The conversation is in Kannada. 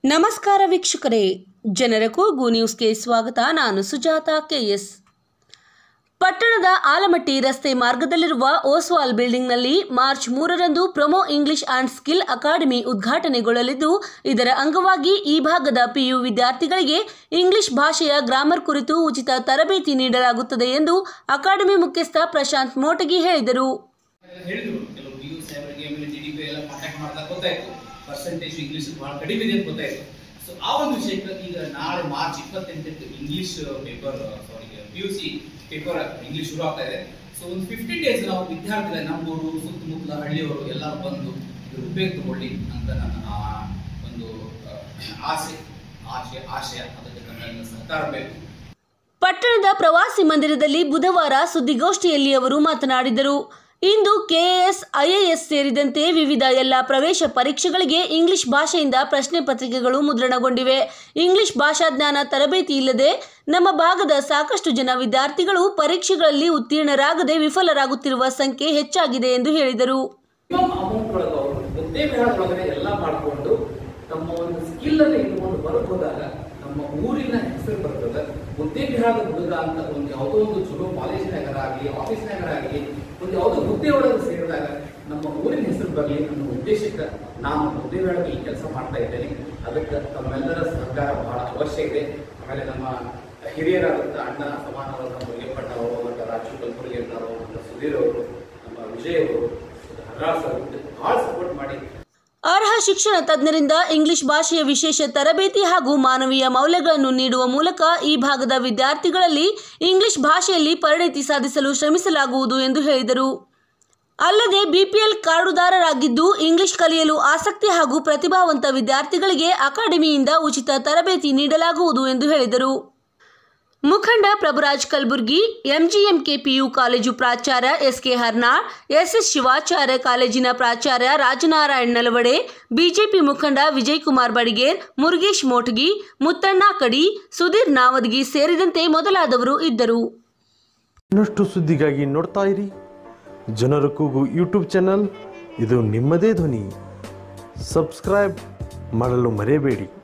ನಮಸ್ಕಾರ ವೀಕ್ಷಕರೇ ಜನರ ಕೂಗು ನ್ಯೂಸ್ಗೆ ಸ್ವಾಗತ ನಾನು ಸುಜಾತ ಕೆಎಸ್ ಪಟ್ಟಣದ ಆಲಮಟ್ಟಿ ರಸ್ತೆ ಮಾರ್ಗದಲ್ಲಿರುವ ಓಸ್ವಾಲ್ ಬಿಲ್ಡಿಂಗ್ನಲ್ಲಿ ಮಾರ್ಚ್ ಮೂರರಂದು promo English and skill academy ಉದ್ಘಾಟನೆಗೊಳ್ಳಲಿದ್ದು ಇದರ ಅಂಗವಾಗಿ ಈ ಭಾಗದ ಪಿಯು ವಿದ್ಯಾರ್ಥಿಗಳಿಗೆ ಇಂಗ್ಲಿಷ್ ಭಾಷೆಯ ಗ್ರಾಮರ್ ಕುರಿತು ಉಚಿತ ತರಬೇತಿ ನೀಡಲಾಗುತ್ತದೆ ಎಂದು ಅಕಾಡೆಮಿ ಮುಖ್ಯಸ್ಥ ಪ್ರಶಾಂತ್ ಮೋಟಗಿ ಹೇಳಿದರು ಹೇಳಿದ್ರು ಕೆಲವು ಪಿ ಯು ಸಾಹೇಬರಿಗೆ ಆಮೇಲೆ ಡಿ ಡಿ ಪಿ ಎಲ್ಲ ಕಾಂಟ್ಯಾಕ್ಟ್ ಮಾಡಿದಾಗ ಗೊತ್ತಾಯ್ತು ಪರ್ಸೆಂಟೇಜ್ ಇಂಗ್ಲೀಷ್ ಬಹಳ ಕಡಿಮೆ ಇದೆ ಅಂತ ಗೊತ್ತಾಯ್ತು ಸೊ ಆ ಒಂದು ವಿಷಯಕ್ಕೆ ಈಗ ನಾಳೆ ಮಾರ್ಚ್ ಇಪ್ಪತ್ತೆಂಟಕ್ಕೆ English paper sorry P U C paper English ಶುರು ಆಗ್ತಾ ಇದೆ ಸೊ ಒಂದು ಫಿಫ್ಟೀನ್ ಡೇಸ್ ನಾವು ವಿದ್ಯಾರ್ಥಿಗಳ ನಮ್ಮೂರು ಸುತ್ತಮುತ್ತಲ ಹಳ್ಳಿಯವರು ಎಲ್ಲರೂ ಬಂದು ಇದ್ರ ಉಪಯೋಗ ತಗೊಳ್ಳಿ ಅಂತ ನನ್ನ ಆ ಒಂದು ಆ, ಆಸೆ ಆಶಯ ಆಶಯ ಅದಕ್ಕೆ ನನ್ನ ಸಹಕಾರ ಬೇಕು ಪಟ್ಟಣದ ಪ್ರವಾಸಿ ಮಂದಿರದಲ್ಲಿ ಬುಧವಾರ ಸುದ್ದಿಗೋಷ್ಠಿಯಲ್ಲಿ ಅವರು ಮಾತನಾಡಿದರು ಇಂದು ಕೆಎಎಸ್ ಐಎಎಸ್ ಸೇರಿದಂತೆ ವಿವಿಧ ಎಲ್ಲ ಪ್ರವೇಶ ಪರೀಕ್ಷೆಗಳಿಗೆ ಇಂಗ್ಲಿಷ್ ಭಾಷೆಯಿಂದ ಪ್ರಶ್ನೆ ಪತ್ರಿಕೆಗಳು ಮುದ್ರಣಗೊಂಡಿವೆ ಇಂಗ್ಲಿಷ್ ಭಾಷಾ ಜ್ಞಾನ ತರಬೇತಿ ಇಲ್ಲದೆ ನಮ್ಮ ಭಾಗದ ಸಾಕಷ್ಟು ಜನ ವಿದ್ಯಾರ್ಥಿಗಳು ಪರೀಕ್ಷೆಗಳಲ್ಲಿ ಉತ್ತೀರ್ಣರಾಗದೆ ವಿಫಲರಾಗುತ್ತಿರುವ ಸಂಖ್ಯೆ ಹೆಚ್ಚಾಗಿದೆ ಎಂದು ಹೇಳಿದರು ಮಿನಿಮಮ್ ಅಮೌಂಟ್ ಒಳಗೆ ಅವರು ಮುದ್ದೆ ಮೇಳ ಒಳಗಡೆ ಎಲ್ಲ ಮಾಡಿಕೊಂಡು ತಮ್ಮ ಒಂದು ಸ್ಕಿಲ್ ಅನ್ನು ಇಟ್ಕೊಂಡು ಹೊರಗೆ ಹೋದಾಗ ನಮ್ಮ ಊರಿನ ಹೆಸರು ಬರ್ತದೆ ಮುದ್ದೆ ಬಿಹಾರದ ಹುಡುಗ ಅಂತ ಒಂದು ಯಾವುದೋ ಒಂದು ಚಲೋ ಕಾಲೇಜ್ನಾಗರ ಆಗಲಿ ಆಫೀಸ್ನಾಗರ ಆಗಲಿ ಒಂದು ಯಾವುದೋ ಹುದ್ದೆ ಒಳಗೆ ಸೇರಿದಾಗ ನಮ್ಮ ಊರಿನ ಹೆಸರು ಬರಲಿ ಅನ್ನೋ ಉದ್ದೇಶಕ್ಕೆ ನಾನು ಮುದ್ದೆ ಮೇಳದಲ್ಲಿ ಈ ಕೆಲಸ ಮಾಡ್ತಾ ಇದ್ದೇನೆ ಅದಕ್ಕೆ ತಮ್ಮೆಲ್ಲರ ಸಹಕಾರ ಬಹಳ ಅವಶ್ಯ ಇದೆ ಆಮೇಲೆ ನಮ್ಮ ಹಿರಿಯರಾದಂಥ ಅಣ್ಣ ಸಮಾನವಾದ ಮುರಿಯಪ್ಪಣ್ಣ ಅವರು ಮತ್ತು ರಾಜು ಕಲ್ಬುರ್ಗಿ ಅವರು ಮತ್ತು ಸುಧೀರ್ ಅವರು ನಮ್ಮ ವಿಜಯ್ ಅವರು ಹರ್ರಾಳ್ ಸರ್ ಬಹಳ ಸಪೋರ್ಟ್ ಮಾಡಿ ಅರ್ಹ ಶಿಕ್ಷಣ ತಜ್ಞರಿಂದ ಇಂಗ್ಲಿಷ್ ಭಾಷೆಯ ವಿಶೇಷ ತರಬೇತಿ ಹಾಗೂ ಮಾನವೀಯ ಮೌಲ್ಯಗಳನ್ನು ನೀಡುವ ಮೂಲಕ ಈ ಭಾಗದ ವಿದ್ಯಾರ್ಥಿಗಳಲ್ಲಿ ಇಂಗ್ಲಿಷ್ ಭಾಷೆಯಲ್ಲಿ ಪರಿಣತಿ ಸಾಧಿಸಲು ಶ್ರಮಿಸಲಾಗುವುದು ಎಂದು ಹೇಳಿದರು ಅಲ್ಲದೆ ಬಿಪಿಎಲ್ ಕಾರ್ಡುದಾರರಾಗಿದ್ದು ಇಂಗ್ಲಿಷ್ ಕಲಿಯಲು ಆಸಕ್ತಿ ಹಾಗೂ ಪ್ರತಿಭಾವಂತ ವಿದ್ಯಾರ್ಥಿಗಳಿಗೆ ಅಕಾಡೆಮಿಯಿಂದ ಉಚಿತ ತರಬೇತಿ ನೀಡಲಾಗುವುದು ಎಂದು ಹೇಳಿದರು ಮುಖಂಡ Prabhuraj Kalaburagi MGMK PU college ಪ್ರಾಚಾರ್ಯ ಎಸ್ಕೆ ಹರ್ನಾಳ್ ಎಸ್ಎಸ್ ಶಿವಾಚಾರ್ಯ ಕಾಲೇಜಿನ ಪ್ರಾಚಾರ್ಯ ರಾಜನಾರಾಯಣ್ ನಲವಡೆ ಬಿಜೆಪಿ ಮುಖಂಡ ವಿಜಯಕುಮಾರ್ ಬಡಿಗೇರ್ ಮುರುಗೇಶ್ ಮೋಟಗಿ ಮುತ್ತಣ್ಣ ಕಡಿ ಸುಧೀರ್ ನಾವದ್ಗಿ ಸೇರಿದಂತೆ ಮೊದಲಾದವರು ಇದ್ದರು ಇನ್ನಷ್ಟು ಸುದ್ದಿಗಾಗಿ ನೋಡ್ತಾ ಇರಿ ಜನರ ಕೂಗು ಯೂಟ್ಯೂಬ್ ಚಾನಲ್ ಇದು ನಿಮ್ಮದೇ ಧ್ವನಿ ಸಬ್ಸ್ಕ್ರೈಬ್ ಮಾಡಲು ಮರೆಯಬೇಡಿ